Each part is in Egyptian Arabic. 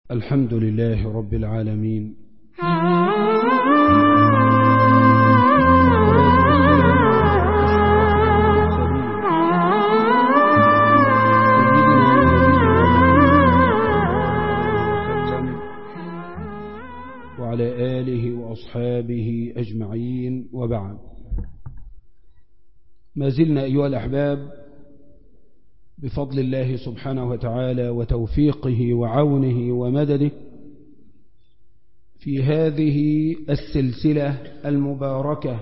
الحمد لله رب العالمين وعلى آله وأصحابه أجمعين وبعد ما زلنا أيها الأحباب بفضل الله سبحانه وتعالى وتوفيقه وعونه ومدده في هذه السلسلة المباركة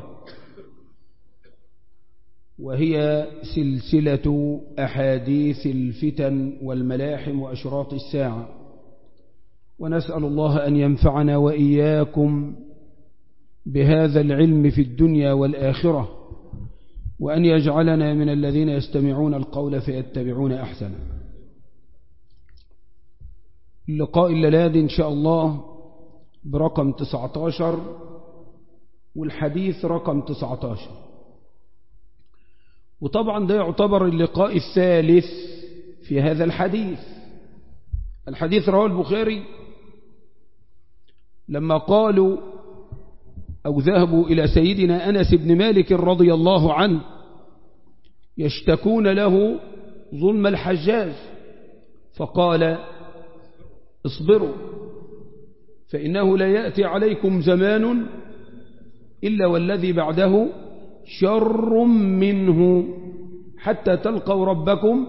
وهي سلسلة أحاديث الفتن والملاحم وأشراط الساعة ونسأل الله أن ينفعنا وإياكم بهذا العلم في الدنيا والآخرة وأن يجعلنا من الذين يستمعون القول فيتبعون أحسنه اللقاء الليلاد إن شاء الله برقم 19 والحديث رقم 19 وطبعا ده يعتبر اللقاء الثالث في هذا الحديث الحديث رواه البخاري لما قالوا أو ذهبوا إلى سيدنا أنس بن مالك رضي الله عنه يشتكون له ظلم الحجاج فقال اصبروا فإنه لا يأتي عليكم زمان إلا والذي بعده شر منه حتى تلقوا ربكم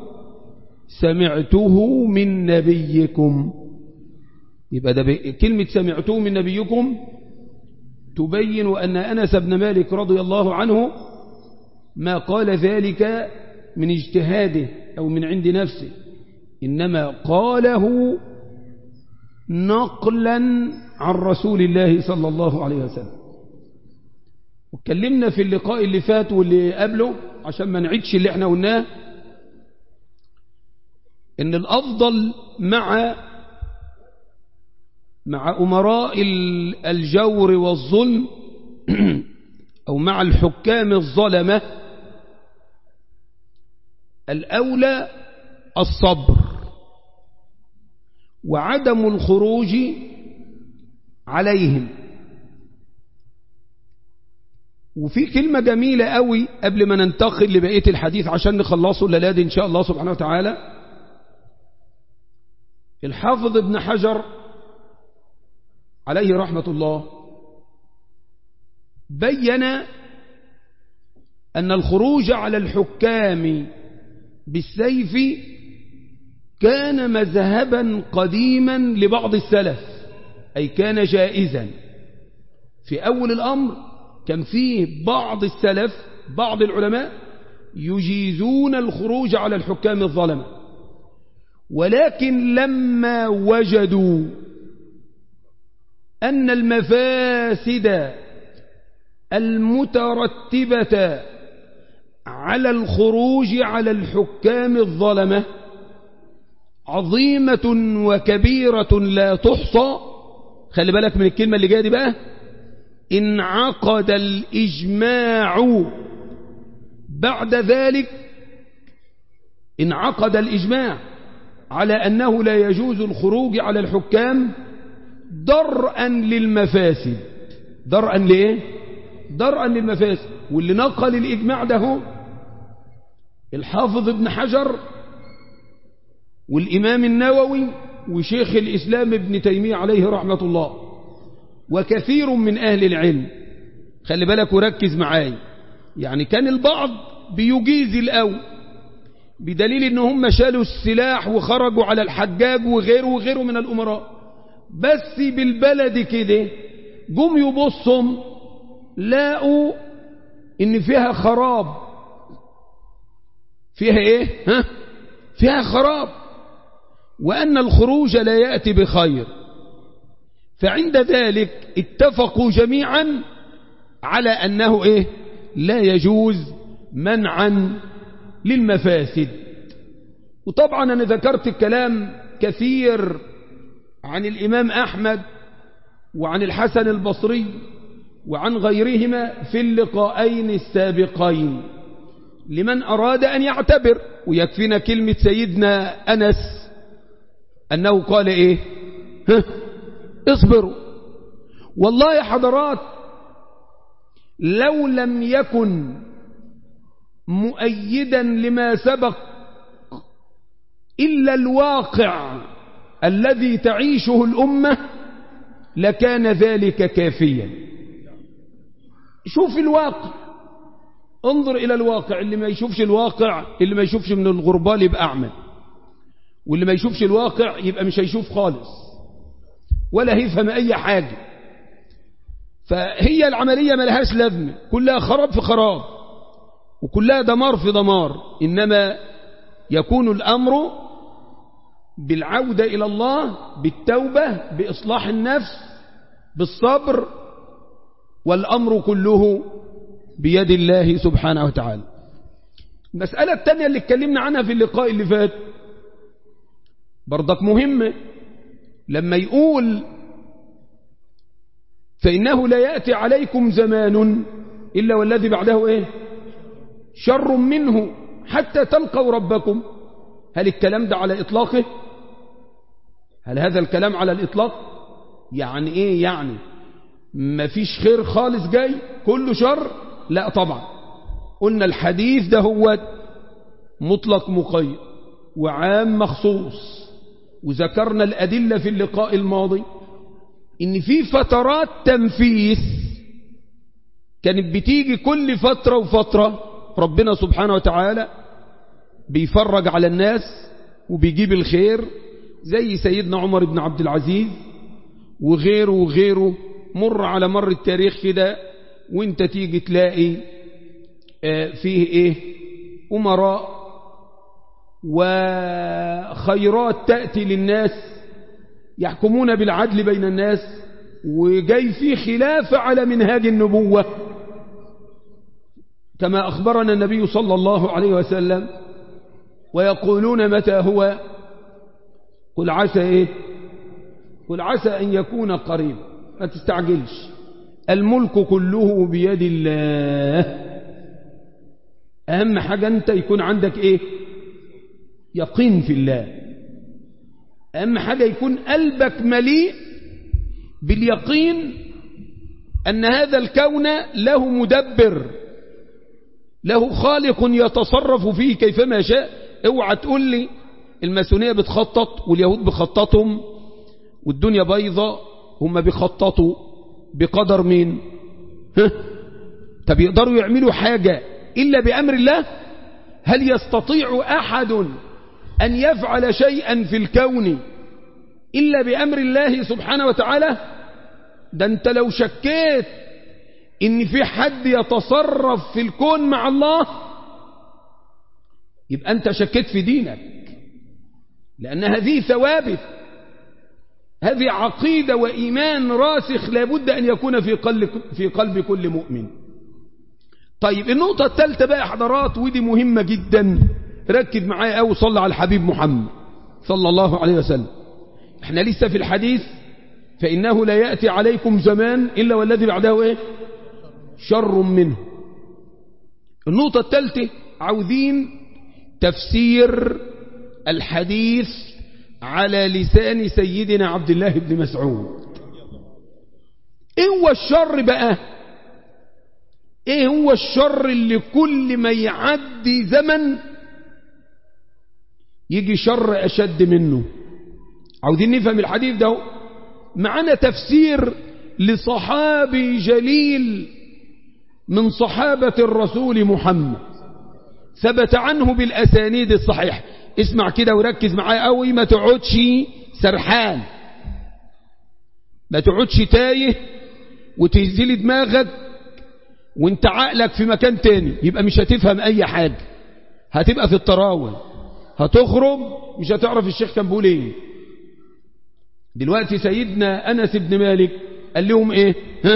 سمعته من نبيكم يبقى ده كلمة سمعته من نبيكم تبين أن أنس بن مالك رضي الله عنه ما قال ذلك من اجتهاده أو من عند نفسه إنما قاله نقلا عن رسول الله صلى الله عليه وسلم واتكلمنا في اللقاء اللي فات واللي قبله عشان ما نعيدش اللي احنا قلناه ان الافضل مع مع امراء الجور والظلم او مع الحكام الظلمه الاولى الصبر وعدم الخروج عليهم وفي كلمة جميلة قوي قبل ما ننتقل لبقية الحديث عشان نخلصه الليلة إن شاء الله سبحانه وتعالى الحافظ ابن حجر عليه رحمة الله بين أن الخروج على الحكام بالسيف كان مذهبا قديما لبعض السلف أي كان جائزا في أول الأمر كان فيه بعض السلف بعض العلماء يجيزون الخروج على الحكام الظلمة ولكن لما وجدوا أن المفاسد المترتبة على الخروج على الحكام الظلمة عظيمة وكبيرة لا تحصى خلي بالك من الكلمة اللي جاية دي بقى انعقد الإجماع بعد ذلك انعقد الإجماع على أنه لا يجوز الخروج على الحكام درءا للمفاسد درءا لإيه درءا للمفاسد واللي نقل الإجماع ده هو الحافظ ابن حجر والإمام النووي وشيخ الإسلام ابن تيمية عليه رحمة الله وكثير من أهل العلم خلي بالك وركز معاي يعني كان البعض بيجيز الأول بدليل ان هم شالوا السلاح وخرجوا على الحجاج وغيره وغيره من الأمراء بس بالبلد كده جم يبصهم لاقوا ان فيها خراب فيها ايه ها فيها خراب وأن الخروج لا يأتي بخير فعند ذلك اتفقوا جميعا على أنه إيه لا يجوز منعا للمفاسد وطبعا أنا ذكرت الكلام كثير عن الإمام أحمد وعن الحسن البصري وعن غيرهما في اللقاءين السابقين لمن أراد أن يعتبر ويكفينا كلمة سيدنا أنس أنه قال إيه ها اصبروا والله يا حضرات لو لم يكن مؤيدا لما سبق إلا الواقع الذي تعيشه الأمة لكان ذلك كافيا شوف الواقع انظر إلى الواقع اللي ما يشوفش الواقع اللي ما يشوفش من الغربال يبقى أعمى واللي ما يشوفش الواقع يبقى مش هيشوف خالص ولا هيفهم أي حاجة فهي العملية ما لهاش لازمة كلها خراب في خراب وكلها دمار في دمار إنما يكون الأمر بالعودة إلى الله بالتوبة بإصلاح النفس بالصبر والأمر كله بيد الله سبحانه وتعالى المسألة الثانية اللي اتكلمنا عنها في اللقاء اللي فات برضك مهمة لما يقول فإنه لا يأتي عليكم زمان إلا والذي بعده إيه شر منه حتى تلقوا ربكم هل الكلام ده على إطلاقه هل هذا الكلام على الإطلاق يعني إيه يعني ما فيش خير خالص جاي كله شر لا طبعا قلنا الحديث ده هو مطلق مقيد وعام مخصوص وذكرنا الأدلة في اللقاء الماضي إن في فترات تنفيس كانت بتيجي كل فترة وفترة ربنا سبحانه وتعالى بيفرج على الناس وبيجيب الخير زي سيدنا عمر بن عبد العزيز وغيره وغيره مر على مر التاريخ كده وانت تيجي تلاقي فيه ايه امراء وخيرات تأتي للناس يحكمون بالعدل بين الناس وجاي فيه خلاف على منهاج النبوة كما أخبرنا النبي صلى الله عليه وسلم ويقولون متى هو قل عسى إيه قل عسى أن يكون قريب ما تستعجلش الملك كله بيد الله أهم حاجة أنت يكون عندك إيه يقين في الله أهم حاجة يكون قلبك مليء باليقين أن هذا الكون له مدبر له خالق يتصرف فيه كيفما شاء اوعى تقول لي الماسونية بتخطط واليهود بخططهم والدنيا بيضة هم بيخططوا بقدر مين ها طب يقدروا يعملوا حاجة إلا بأمر الله هل يستطيع أحد أن يفعل شيئا في الكون إلا بأمر الله سبحانه وتعالى ده أنت لو شكيت إن في حد يتصرف في الكون مع الله يبقى أنت شكيت في دينك لأن هذه ثوابت هذه عقيدة وإيمان راسخ لابد أن يكون في قلب, في قلب كل مؤمن طيب النقطة الثالثة بقى حضرات ودي مهمة جدا ركز معايا أو صلى على الحبيب محمد صلى الله عليه وسلم احنا لسه في الحديث فإنه لا يأتي عليكم زمان إلا والذي بعده إيه شر منه النقطة الثالثة عاوزين تفسير الحديث على لسان سيدنا عبد الله بن مسعود ايه هو الشر بقى ايه هو الشر اللي كل ما يعدي زمن يجي شر اشد منه عاوزين نفهم الحديث ده معنا تفسير لصحابي جليل من صحابة الرسول محمد ثبت عنه بالأسانيد الصحيحة اسمع كده وركز معايا قوي ما تقعدش سرحان ما تقعدش تايه وتهزلي دماغك وانت عقلك في مكان تاني يبقى مش هتفهم اي حاجة هتبقى في التراوي هتخرج مش هتعرف الشيخ كان بيقول ايه دلوقتي سيدنا انس بن مالك قال لهم ايه ها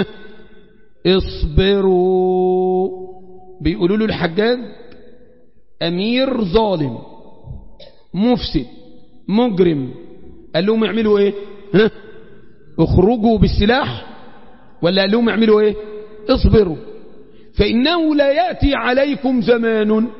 اصبروا بيقولوا له الحجاج امير ظالم مفسد مجرم قال لهم اعملوا ايه ها اخرجوا بالسلاح ولا قال لهم اعملوا ايه اصبروا فإنه لا يأتي عليكم زمان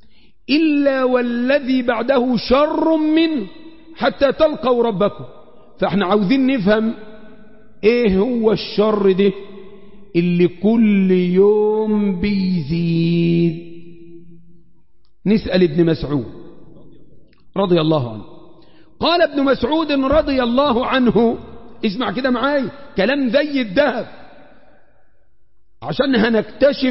إلا والذي بعده شر منه حتى تلقوا ربكم فاحنا عاوزين نفهم ايه هو الشر ده اللي كل يوم بيزيد نسأل ابن مسعود رضي الله عنه قال ابن مسعود رضي الله عنه اسمع كده معاي كلام زي الذهب عشان هنكتشف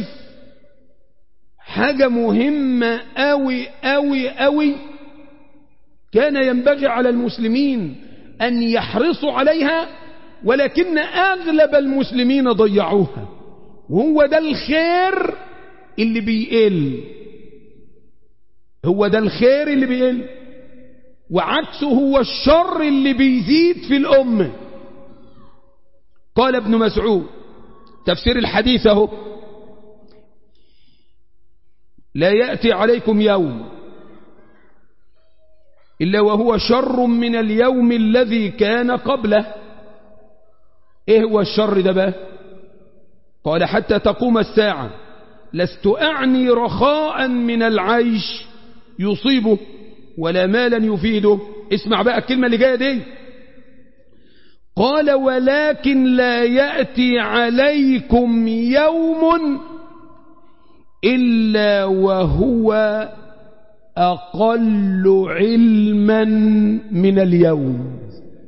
حاجة مهمة أوي أوي أوي كان ينبغي على المسلمين أن يحرصوا عليها ولكن أغلب المسلمين ضيعوها وهو ده الخير اللي بيقل هو ده الخير اللي بيقل وعكسه هو الشر اللي بيزيد في الأمة قال ابن مسعود تفسير الحديث اهو لا يأتي عليكم يوم إلا وهو شر من اليوم الذي كان قبله إيه هو الشر ده بقى قال حتى تقوم الساعة لست أعني رخاء من العيش يصيبه ولا مالا يفيده اسمع بقى الكلمة اللي جاية دي قال ولكن لا يأتي عليكم يوم إلا وهو أقل علما من اليوم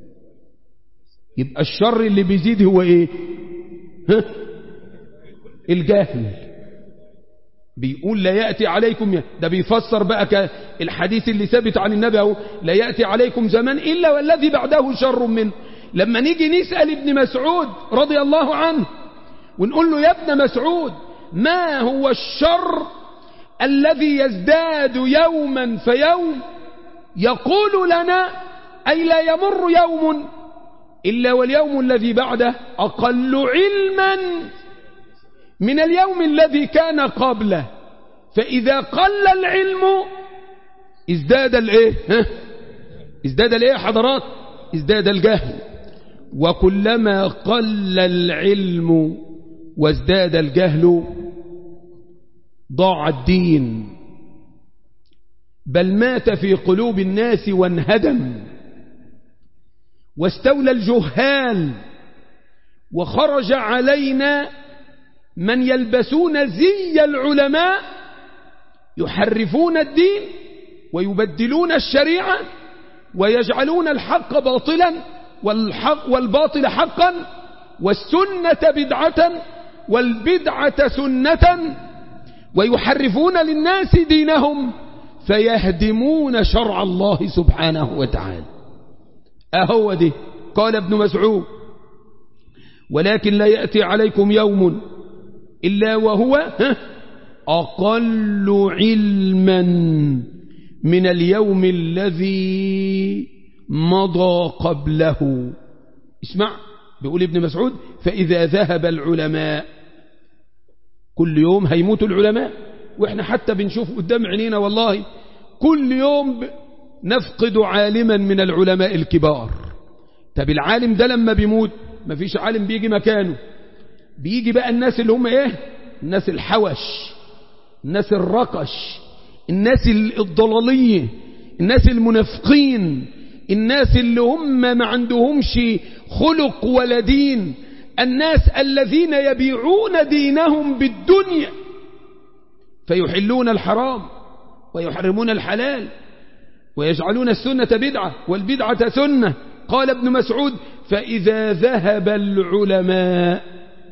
يبقى الشر اللي بيزيد هو ايه ها؟ الجهل بيقول لا يأتي عليكم ده بيفسر بقى الحديث اللي ثابت عن النبي اهو لا يأتي عليكم زمان إلا والذي بعده شر منه لما نيجي نسأل ابن مسعود رضي الله عنه ونقول له يا ابن مسعود ما هو الشر الذي يزداد يوما فيوم يقول لنا أي لا يمر يوم إلا واليوم الذي بعده أقل علما من اليوم الذي كان قبله فإذا قل العلم ازداد الايه ها؟ ازداد الايه حضرات ازداد الجهل وكلما قل العلم وازداد الجهل ضاع الدين بل مات في قلوب الناس وانهدم واستولى الجهال وخرج علينا من يلبسون زي العلماء يحرفون الدين ويبدلون الشريعة ويجعلون الحق باطلا والحق والباطل حقا والسنة بدعة والبدعة سنة ويحرفون للناس دينهم فيهدمون شرع الله سبحانه وتعالى أهو دي قال ابن مسعود ولكن لا يأتي عليكم يوم إلا وهو أقل علما من اليوم الذي مضى قبله اسمع بيقول ابن مسعود فإذا ذهب العلماء كل يوم هيموت العلماء واحنا حتى بنشوف قدام عينينا والله كل يوم نفقد عالما من العلماء الكبار طب العالم ده لما بيموت مفيش عالم بيجي مكانه بيجي بقى الناس اللي هم ايه الناس الحوش الناس الرقش الناس الضلالية الناس المنافقين الناس اللي هم ما عندهمش خلق ولا دين الناس الذين يبيعون دينهم بالدنيا فيحلون الحرام ويحرمون الحلال ويجعلون السنة بدعة والبدعة سنة قال ابن مسعود فإذا ذهب العلماء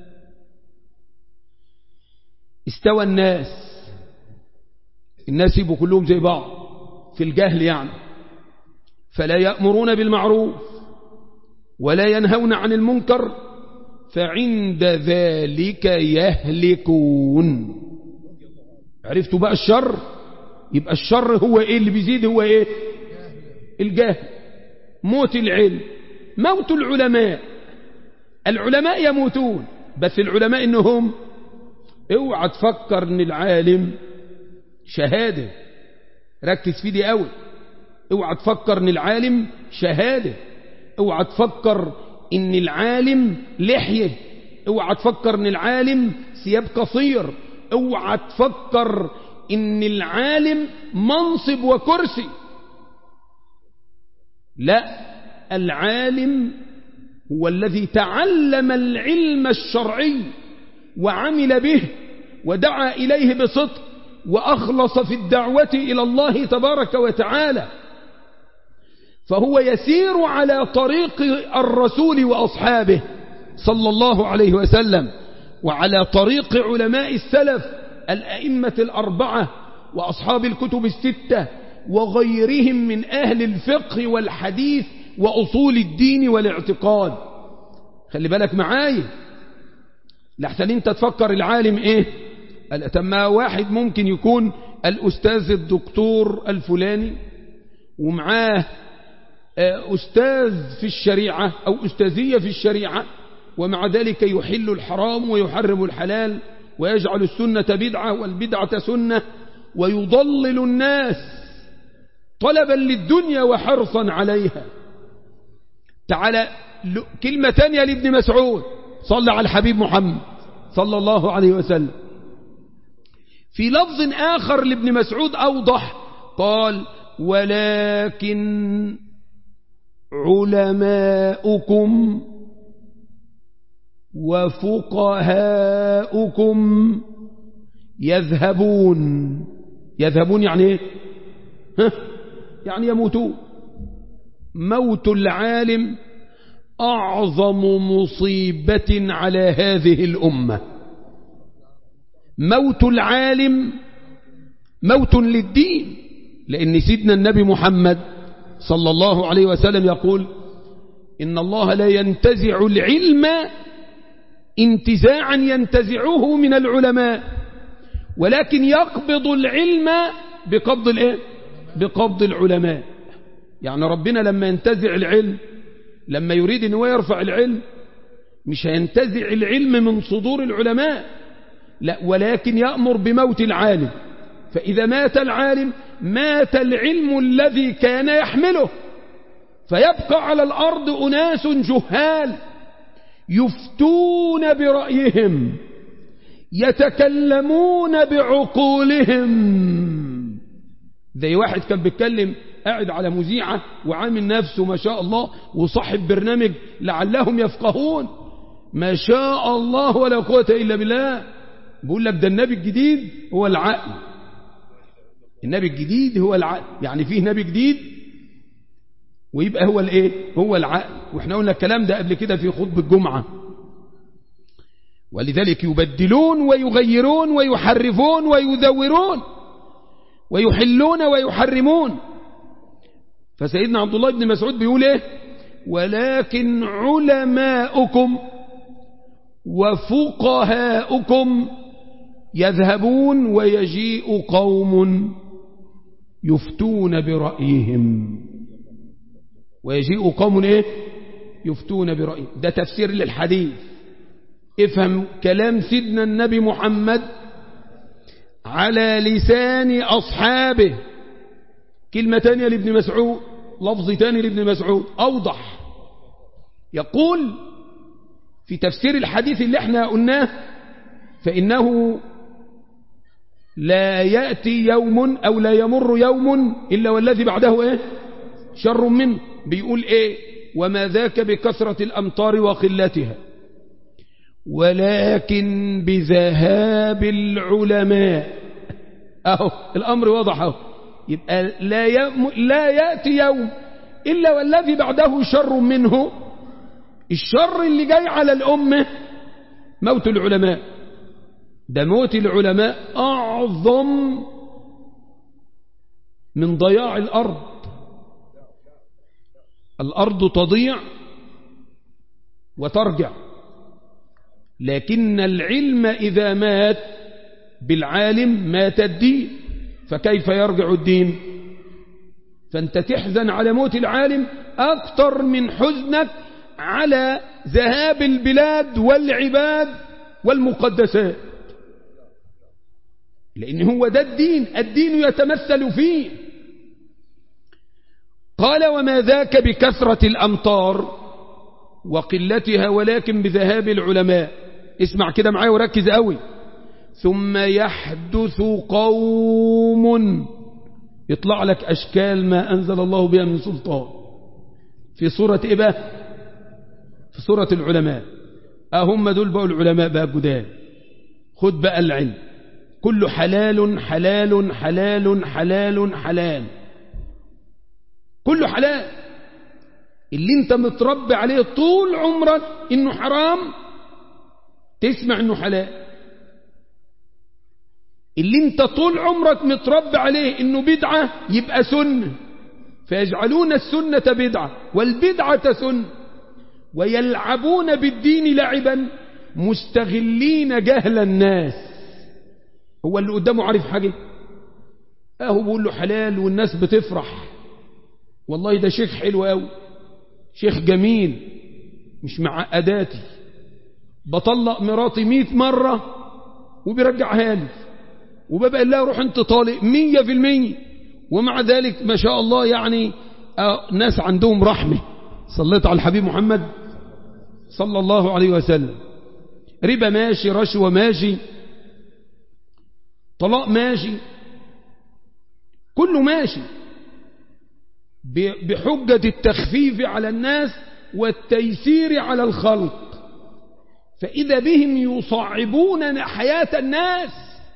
استوى الناس الناس يبقوا كلهم زي بعض في الجهل يعني فلا يأمرون بالمعروف ولا ينهون عن المنكر فعند ذلك يهلكون عرفتوا بقى الشر يبقى الشر هو ايه اللي بيزيد هو ايه الجهل موت العلم موت العلماء العلماء يموتون بس العلماء انهم اوعى تفكر ان العالم شهادة ركز في دي قوي اوعى تفكر ان العالم شهادة اوعى تفكر ان العالم لحية اوعى تفكر ان العالم ثياب قصير اوعى تفكر ان العالم منصب وكرسي لا العالم هو الذي تعلم العلم الشرعي وعمل به ودعا إليه بصدق وأخلص في الدعوة إلى الله تبارك وتعالى فهو يسير على طريق الرسول وأصحابه صلى الله عليه وسلم وعلى طريق علماء السلف الأئمة الأربعة وأصحاب الكتب الستة وغيرهم من أهل الفقه والحديث وأصول الدين والاعتقاد خلي بالك معايا لحسن انت تفكر العالم ايه ما واحد ممكن يكون الأستاذ الدكتور الفلاني ومعاه أستاذ في الشريعة أو أستاذية في الشريعة ومع ذلك يحل الحرام ويحرم الحلال ويجعل السنة بدعة والبدعة سنة ويضلل الناس طلبا للدنيا وحرصا عليها تعالى كلمة تانية لابن مسعود صلى على الحبيب محمد صلى الله عليه وسلم في لفظ آخر لابن مسعود أوضح قال ولكن علماؤكم وفقهاؤكم يذهبون يذهبون يعني ايه ها؟ يعني يموتون موت العالم أعظم مصيبة على هذه الأمة موت العالم موت للدين لأن سيدنا النبي محمد صلى الله عليه وسلم يقول إن الله لا ينتزع العلم انتزاعا ينتزعه من العلماء ولكن يقبض العلم بقبض الايه بقبض العلماء يعني ربنا لما ينتزع العلم لما يريد ان هو يرفع العلم مش هينتزع العلم من صدور العلماء لا ولكن يأمر بموت العالم فإذا مات العالم مات العلم الذي كان يحمله فيبقى على الأرض أناس جهال يفتون برأيهم يتكلمون بعقولهم زي واحد كان بيتكلم قاعد على مذيعة وعامل نفسه ما شاء الله وصاحب برنامج لعلهم يفقهون ما شاء الله ولا قوة إلا بالله بقول لك ده النبي الجديد هو العقل النبي الجديد هو العقل يعني فيه نبي جديد ويبقى هو الايه هو العقل واحنا قلنا الكلام ده قبل كده في خطبة الجمعة ولذلك يبدلون ويغيرون ويحرفون ويذورون ويحلون ويحرمون فسيدنا عبد الله بن مسعود بيقول ايه ولكن علماؤكم وفقهاؤكم يذهبون ويجيء قوم يفتون برأيهم ويجيء قوم ايه يفتون برأيهم ده تفسير للحديث افهم كلام سيدنا النبي محمد على لسان أصحابه كلمة تانية لابن مسعود لفظ تاني لابن مسعود أوضح يقول في تفسير الحديث اللي احنا قلناه فإنه لا يأتي يوم أو لا يمر يوم إلا والذي بعده إيه شر منه بيقول إيه وما ذاك بكثرة الأمطار وقلتها ولكن بذهاب العلماء أهو الأمر واضح أهو يبقى لا, يم لا يأتي يوم إلا والذي بعده شر منه الشر اللي جاي على الأمة موت العلماء ده موت العلماء أعظم من ضياع الأرض الأرض تضيع وترجع لكن العلم إذا مات بالعالم مات الدين فكيف يرجع الدين فأنت تحزن على موت العالم أكثر من حزنك على ذهاب البلاد والعباد والمقدسات لأن هو ده الدين الدين يتمثل فيه قال وما ذاك بكثرة الأمطار وقلتها ولكن بذهاب العلماء اسمع كده معايا وركز قوي ثم يحدث قوم يطلع لك أشكال ما أنزل الله بها من سلطان في سورة إيه بقى في سورة العلماء أهم دول بقوا العلماء بقى جداد خد بقى العلم كله حلال حلال حلال حلال حلال كله حلال اللي انت متربي عليه طول عمرك انه حرام تسمع انه حلال اللي انت طول عمرك متربي عليه انه بدعة يبقى سنة فيجعلون السنة بدعة والبدعة سنة ويلعبون بالدين لعبا مستغلين جهل الناس هو اللي قدامه عارف حاجة اهو بيقول له حلال والناس بتفرح والله ده شيخ حلو قوي شيخ جميل مش معقداتي بطلق مراتي مئة مرة وبيرجعها لي وببقى الله روح انت طالق مية في المية ومع ذلك ما شاء الله يعني آه ناس عندهم رحمة صليت على الحبيب محمد صلى الله عليه وسلم ربا ماشي رشوة ماشي طلاق ماشي كله ماشي بحجة التخفيف على الناس والتيسير على الخلق فإذا بهم يصعبون حياة الناس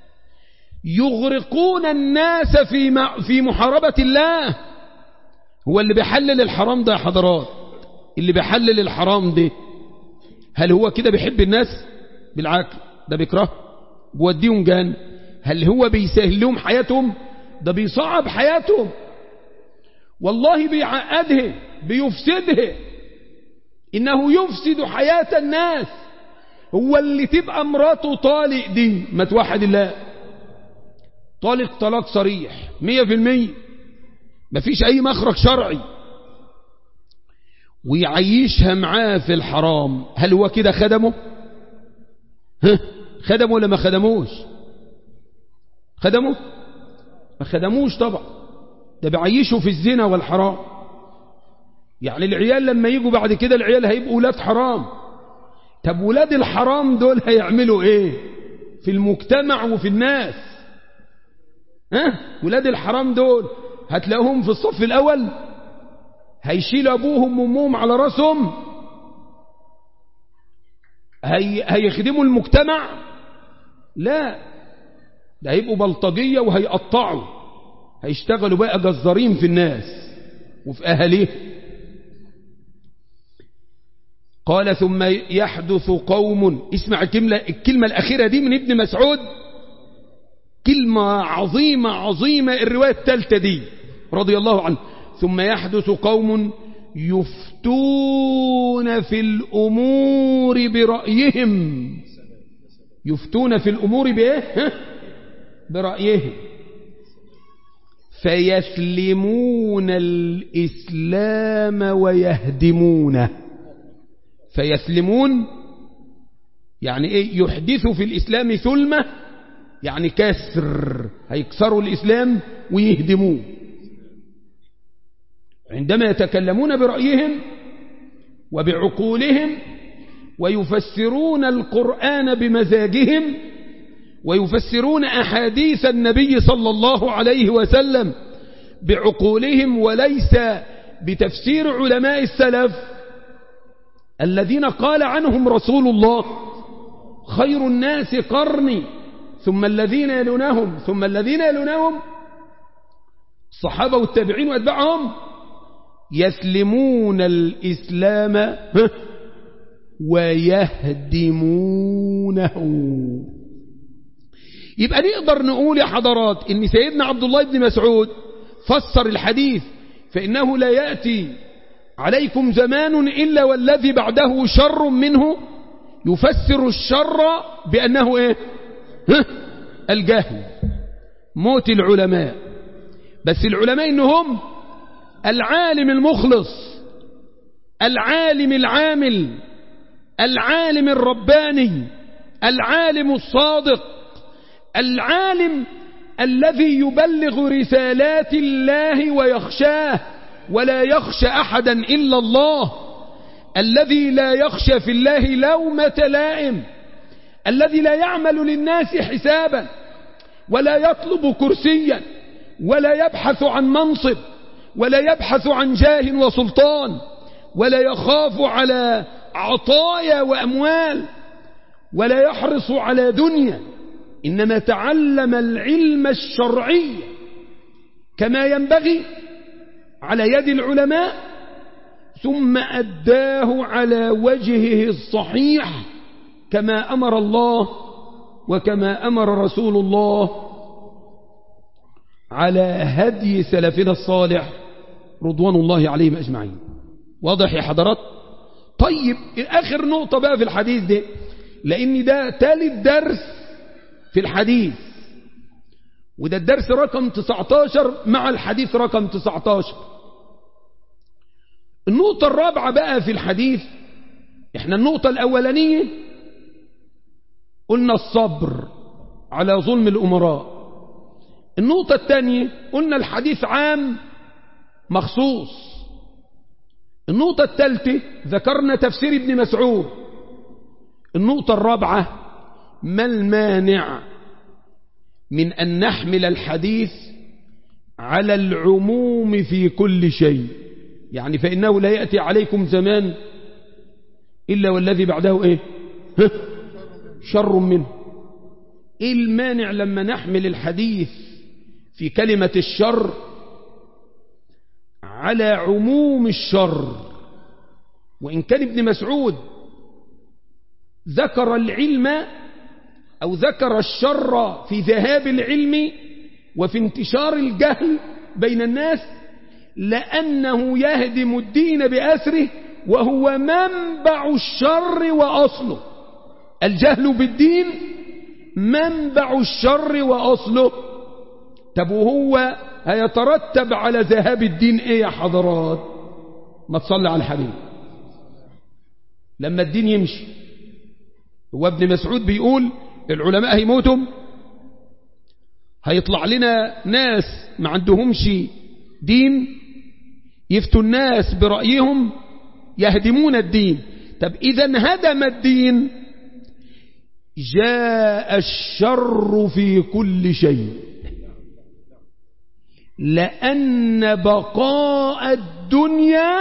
يغرقون الناس في في محاربة الله هو اللي بيحلل الحرام ده يا حضرات اللي بيحلل الحرام ده هل هو كده بيحب الناس بالعكس ده بيكره بوديهم جان هل هو بيسهل لهم حياتهم ده بيصعب حياتهم والله بيعقدها بيفسدها إنه يفسد حياة الناس هو اللي تبقى مراته طالق دي ما توحد الله طالق طلاق صريح مية في المية مفيش أي مخرج شرعي ويعيشها معاه في الحرام هل هو كده خدمه ها خدمه ولا ما خدموش خدمه ما خدموش طبعا ده بيعيشوا في الزنا والحرام يعني العيال لما يجوا بعد كده العيال هيبقوا ولاد حرام طب ولاد الحرام دول هيعملوا ايه في المجتمع وفي الناس ها ولاد الحرام دول هتلاقوهم في الصف الاول هيشيل ابوهم وامهم على راسهم هي هيخدموا المجتمع لا ده هيبقوا بلطجيه وهيقطعوا هيشتغلوا بقى جزارين في الناس وفي اهاليه قال ثم يحدث قوم اسمع الكلمة, الكلمة الأخيرة دي من ابن مسعود كلمة عظيمة عظيمة الرواية الثالثة دي رضي الله عنه ثم يحدث قوم يفتون في الأمور برأيهم يفتون في الأمور بإيه برأيهم فيسلمون الإسلام ويهدمونه فيسلمون يعني ايه يحدثوا في الإسلام ثلمة يعني كسر هيكسروا الإسلام ويهدموه عندما يتكلمون برأيهم وبعقولهم ويفسرون القرآن بمزاجهم ويفسرون أحاديث النبي صلى الله عليه وسلم بعقولهم وليس بتفسير علماء السلف الذين قال عنهم رسول الله خير الناس قرني ثم الذين يلونهم ثم الذين يلونهم الصحابة والتابعين وأتباعهم يسلمون الإسلام ويهدمونه يبقى نقدر نقول يا حضرات ان سيدنا عبد الله بن مسعود فسر الحديث فإنه لا يأتي عليكم زمان إلا والذي بعده شر منه يفسر الشر بأنه إيه ها؟ الجهل موت العلماء بس العلماء إنهم العالم المخلص العالم العامل العالم الرباني العالم الصادق العالم الذي يبلغ رسالات الله ويخشاه ولا يخشى أحدا إلا الله الذي لا يخشى في الله لومة لائم الذي لا يعمل للناس حسابا ولا يطلب كرسيا ولا يبحث عن منصب ولا يبحث عن جاه وسلطان ولا يخاف على عطايا وأموال ولا يحرص على دنيا إنما تعلم العلم الشرعي كما ينبغي على يد العلماء ثم أداه على وجهه الصحيح كما أمر الله وكما أمر رسول الله على هدي سلفنا الصالح رضوان الله عليهم أجمعين واضح يا حضرات طيب آخر نقطة بقى في الحديث ده لأن ده ثالث درس في الحديث وده الدرس رقم 19 مع الحديث رقم 19 النقطة الرابعة بقى في الحديث احنا النقطة الأولانية قلنا الصبر على ظلم الأمراء النقطة الثانية قلنا الحديث عام مخصوص النقطة الثالثة ذكرنا تفسير ابن مسعود النقطة الرابعة ما المانع من أن نحمل الحديث على العموم في كل شيء يعني فإنه لا يأتي عليكم زمان إلا والذي بعده إيه شر منه إيه المانع لما نحمل الحديث في كلمة الشر على عموم الشر وإن كان ابن مسعود ذكر العلم أو ذكر الشر في ذهاب العلم وفي انتشار الجهل بين الناس لأنه يهدم الدين بأسره وهو منبع الشر وأصله الجهل بالدين منبع الشر وأصله طب وهو هيترتب على ذهاب الدين ايه يا حضرات ما تصلي على الحبيب لما الدين يمشي هو ابن مسعود بيقول العلماء هيموتوا هيطلع لنا ناس ما عندهمش دين يفتوا الناس برأيهم يهدمون الدين طب إذا انهدم الدين جاء الشر في كل شيء لأن بقاء الدنيا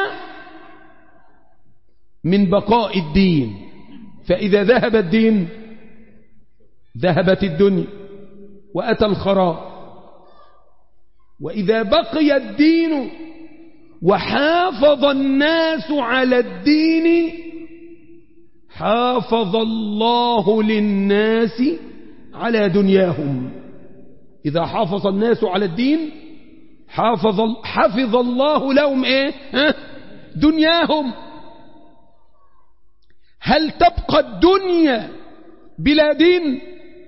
من بقاء الدين فإذا ذهب الدين ذهبت الدنيا وأتى الخراب وإذا بقي الدين وحافظ الناس على الدين حافظ الله للناس على دنياهم إذا حافظ الناس على الدين حافظ حفظ الله لهم ايه ها؟ دنياهم هل تبقى الدنيا بلا دين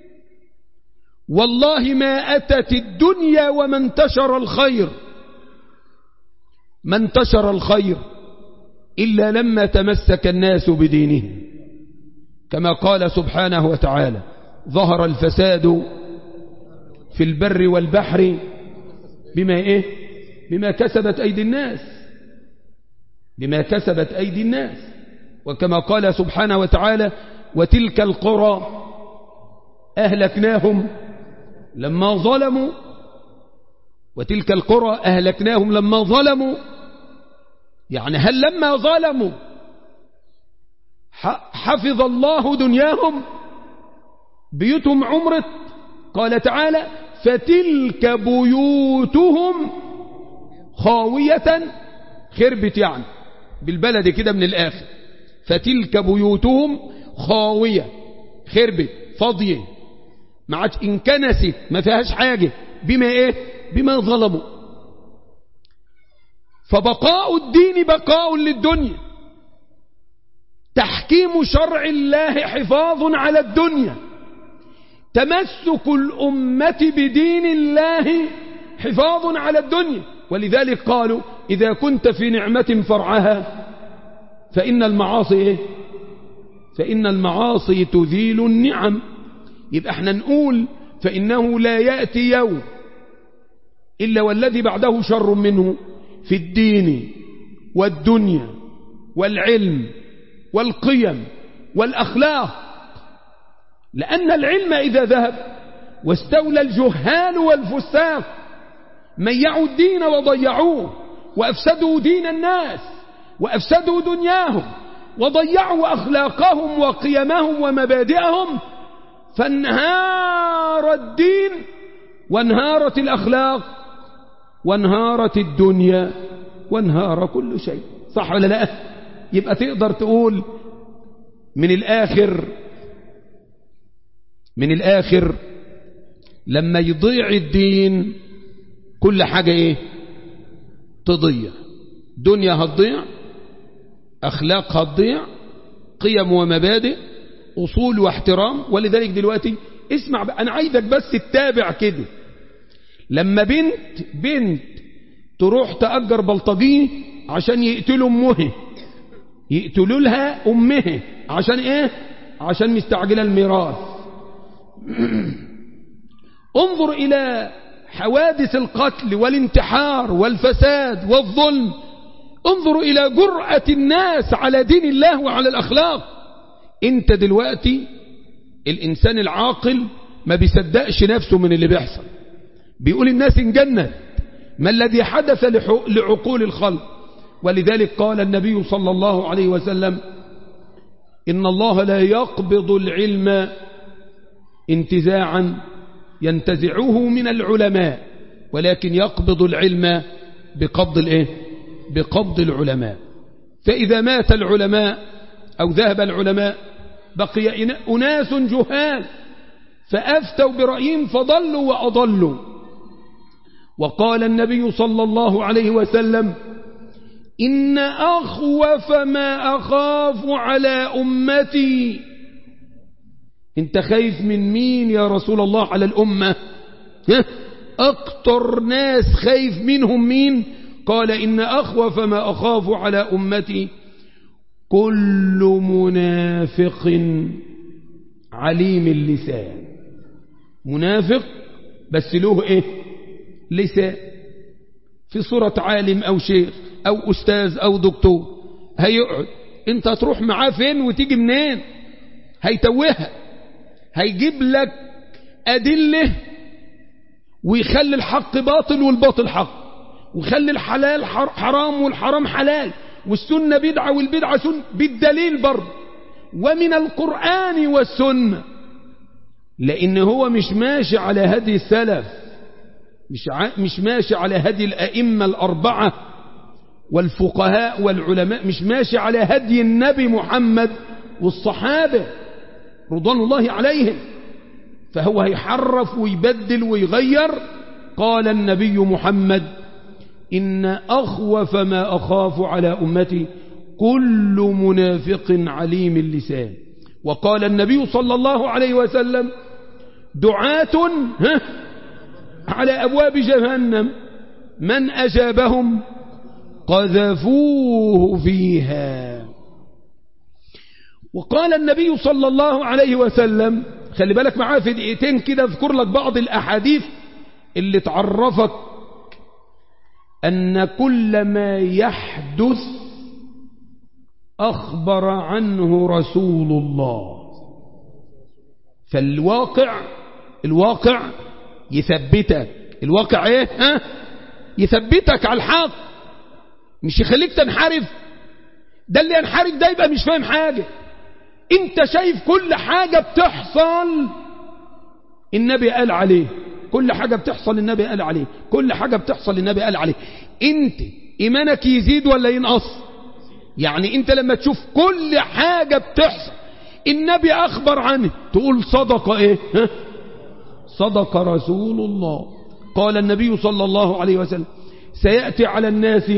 والله ما أتت الدنيا وما انتشر الخير ما انتشر الخير إلا لما تمسك الناس بدينهم كما قال سبحانه وتعالى ظهر الفساد في البر والبحر بما ايه بما كسبت ايدي الناس بما كسبت ايدي الناس وكما قال سبحانه وتعالى وتلك القرى اهلكناهم لما ظلموا وتلك القرى اهلكناهم لما ظلموا يعني هل لما ظلموا حفظ الله دنياهم بيوتهم عمرت قال تعالى فتلك بيوتهم خاوية خربت يعني بالبلد كده من الآخر فتلك بيوتهم خاوية خربت فاضية ما عادش انكنست ما فيهاش حاجة بما ايه بما ظلموا فبقاء الدين بقاء للدنيا تحكيم شرع الله حفاظ على الدنيا تمسك الأمة بدين الله حفاظ على الدنيا ولذلك قالوا إذا كنت في نعمة فرعها فإن المعاصي إيه؟ فإن المعاصي تذيل النعم يبقى احنا نقول فإنه لا يأتي يوم إلا والذي بعده شر منه في الدين والدنيا والعلم والقيم والأخلاق لأن العلم إذا ذهب واستولى الجهال والفساق ميعوا الدين وضيعوه وأفسدوا دين الناس وأفسدوا دنياهم وضيعوا أخلاقهم وقيمهم ومبادئهم فانهار الدين وانهارت الأخلاق وانهارت الدنيا وانهار كل شيء صح ولا لا يبقى تقدر تقول من الآخر من الآخر لما يضيع الدين كل حاجة ايه تضيع دنيا هتضيع أخلاق هتضيع قيم ومبادئ أصول واحترام ولذلك دلوقتي اسمع بقى أنا عايزك بس تتابع كده لما بنت بنت تروح تأجر بلطجيه عشان يقتلوا أمه يقتلوا لها أمه عشان إيه عشان مستعجلة الميراث انظر إلى حوادث القتل والانتحار والفساد والظلم انظروا إلى جرأة الناس على دين الله وعلى الأخلاق انت دلوقتي الإنسان العاقل ما بيصدقش نفسه من اللي بيحصل بيقول الناس انجنت ما الذي حدث لعقول الخلق ولذلك قال النبي صلى الله عليه وسلم إن الله لا يقبض العلم انتزاعا ينتزعه من العلماء ولكن يقبض العلم بقبض الايه بقبض العلماء فإذا مات العلماء أو ذهب العلماء بقي أناس جهال فأفتوا برأيهم فضلوا وأضلوا وقال النبي صلى الله عليه وسلم إن أخوف ما أخاف على أمتي انت خايف من مين يا رسول الله على الأمة أكتر ناس خايف منهم مين قال إن أخوف ما أخاف على أمتي كل منافق عليم اللسان منافق بس له إيه لسان في صورة عالم أو شيخ أو أستاذ أو دكتور هيقعد انت تروح معاه فين وتيجي منين هيتوهها هيجيب لك أدلة ويخلي الحق باطل والباطل حق ويخلي الحلال حرام والحرام حلال والسنة بدعة والبدعة سنة بالدليل برضه ومن القرآن والسنة لأن هو مش ماشي على هدي السلف مش, مش ماشي على هدي الأئمة الأربعة والفقهاء والعلماء مش ماشي على هدي النبي محمد والصحابة رضوان الله عليهم فهو هيحرف ويبدل ويغير قال النبي محمد إن أخوف ما أخاف على أمتي كل منافق عليم اللسان وقال النبي صلى الله عليه وسلم دعاة على أبواب جهنم من أجابهم قذفوه فيها وقال النبي صلى الله عليه وسلم خلي بالك معاه في دقيقتين كده اذكر لك بعض الأحاديث اللي تعرفك أن كل ما يحدث أخبر عنه رسول الله فالواقع الواقع يثبتك الواقع ايه ها يثبتك على الحق مش يخليك تنحرف ده اللي ينحرف ده يبقى مش فاهم حاجة انت شايف كل حاجة بتحصل النبي قال عليه كل حاجة بتحصل النبي قال عليه كل حاجة بتحصل النبي قال عليه انت ايمانك يزيد ولا ينقص يعني انت لما تشوف كل حاجة بتحصل النبي اخبر عنه تقول صدق ايه ها؟ صدق رسول الله قال النبي صلى الله عليه وسلم سيأتي على الناس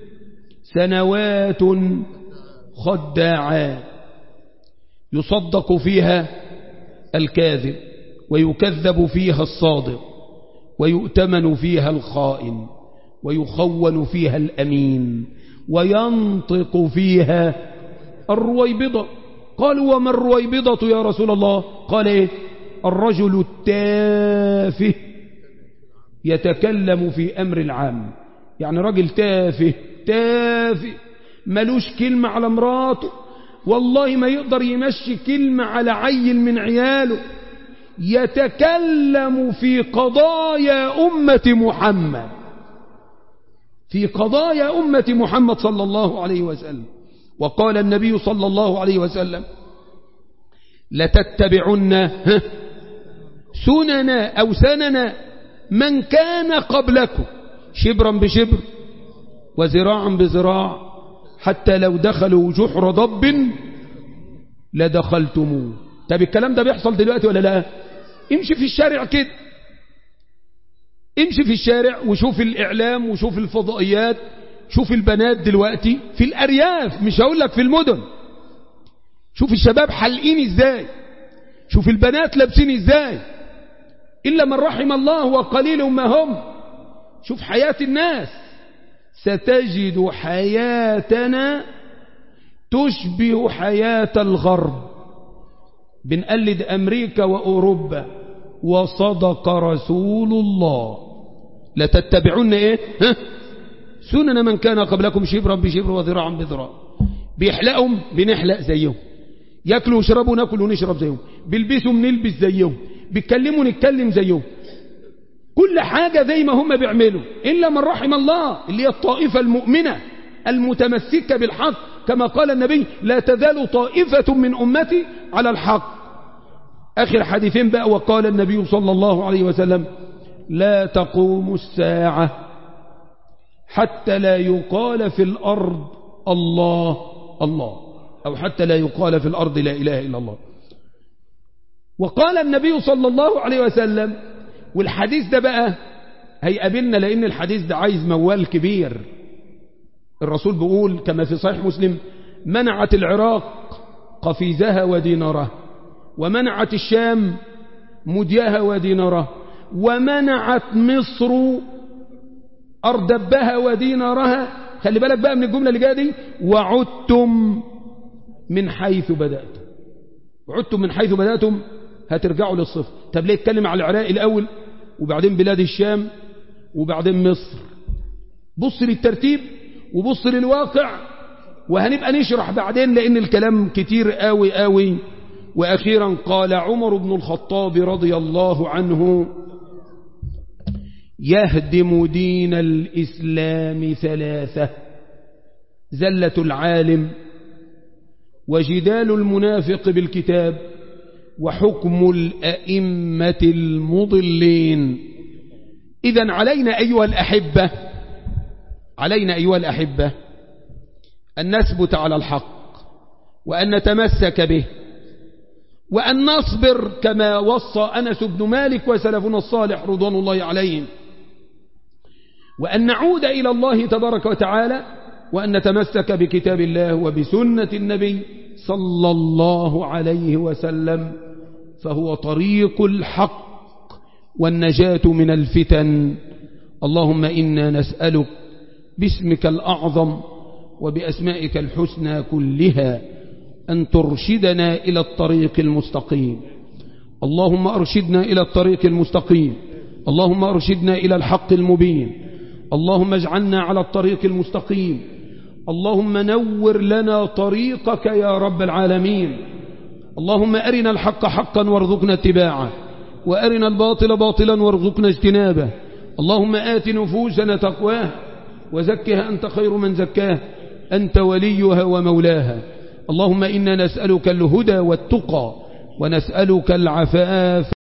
سنوات خداعات يصدق فيها الكاذب ويكذب فيها الصادق ويؤتمن فيها الخائن ويخون فيها الأمين وينطق فيها الرويبضة قالوا وما الرويبضة يا رسول الله قال ايه الرجل التافه يتكلم في أمر العام يعني راجل تافه تافه ملوش كلمة على مراته والله ما يقدر يمشي كلمة على عيل من عياله يتكلم في قضايا أمة محمد في قضايا أمة محمد صلى الله عليه وسلم وقال النبي صلى الله عليه وسلم لتتبعن سنن أو سنن من كان قبلكم شبرا بشبر وزراعا بزراع حتى لو دخلوا جحر ضب لدخلتموه طب الكلام ده بيحصل دلوقتي ولا لا امشي في الشارع كده امشي في الشارع وشوف الإعلام وشوف الفضائيات شوف البنات دلوقتي في الأرياف مش هقول لك في المدن شوف الشباب حلقين ازاي شوف البنات لابسين ازاي إلا من رحم الله وقليل ما هم شوف حياة الناس ستجد حياتنا تشبه حياة الغرب بنقلد أمريكا وأوروبا وصدق رسول الله لتتبعون إيه ها؟ سنن من كان قبلكم شبرا بشبر وذراعا بذراع بيحلقهم بنحلق زيهم ياكلوا ويشربوا ناكل ونشرب زيهم بيلبسوا بنلبس زيهم بيتكلموا نتكلم زيهم كل حاجة زي ما هم بيعملوا إلا من رحم الله اللي هي الطائفة المؤمنة المتمسكة بالحق كما قال النبي لا تزال طائفة من أمتي على الحق آخر حديثين بقى وقال النبي صلى الله عليه وسلم لا تقوم الساعة حتى لا يقال في الأرض الله الله أو حتى لا يقال في الأرض لا إله إلا الله وقال النبي صلى الله عليه وسلم والحديث ده بقى هيقابلنا لأن الحديث ده عايز موال كبير الرسول بيقول كما في صحيح مسلم منعت العراق قفيزها ودينارها ومنعت الشام مديها ودينارها ومنعت مصر أردبها ودينارها خلي بالك بقى من الجملة اللي جايه دي وعدتم من حيث بدأتم وعدتم من حيث بدأتم هترجعوا للصفر طب ليه اتكلم على العراق الأول وبعدين بلاد الشام وبعدين مصر بص للترتيب وبص للواقع وهنبقى نشرح بعدين لأن الكلام كتير قوي قوي وأخيرا قال عمر بن الخطاب رضي الله عنه يهدم دين الإسلام ثلاثة زلة العالم وجدال المنافق بالكتاب وحكم الأئمة المضلين إذا علينا أيها الأحبة علينا أيها الأحبة أن نثبت على الحق وأن نتمسك به وأن نصبر كما وصى أنس بن مالك وسلفنا الصالح رضوان الله عليهم وأن نعود إلى الله تبارك وتعالى وأن نتمسك بكتاب الله وبسنة النبي صلى الله عليه وسلم فهو طريق الحق والنجاة من الفتن اللهم إنا نسألك باسمك الأعظم وبأسمائك الحسنى كلها أن ترشدنا إلى الطريق المستقيم اللهم أرشدنا إلى الطريق المستقيم اللهم أرشدنا إلى الحق المبين اللهم اجعلنا على الطريق المستقيم اللهم نور لنا طريقك يا رب العالمين اللهم أرنا الحق حقا وارزقنا اتباعه وأرنا الباطل باطلا وارزقنا اجتنابه اللهم آت نفوسنا تقواه وزكها أنت خير من زكاه أنت وليها ومولاها اللهم إنا نسألك الهدى والتقى ونسألك العفاف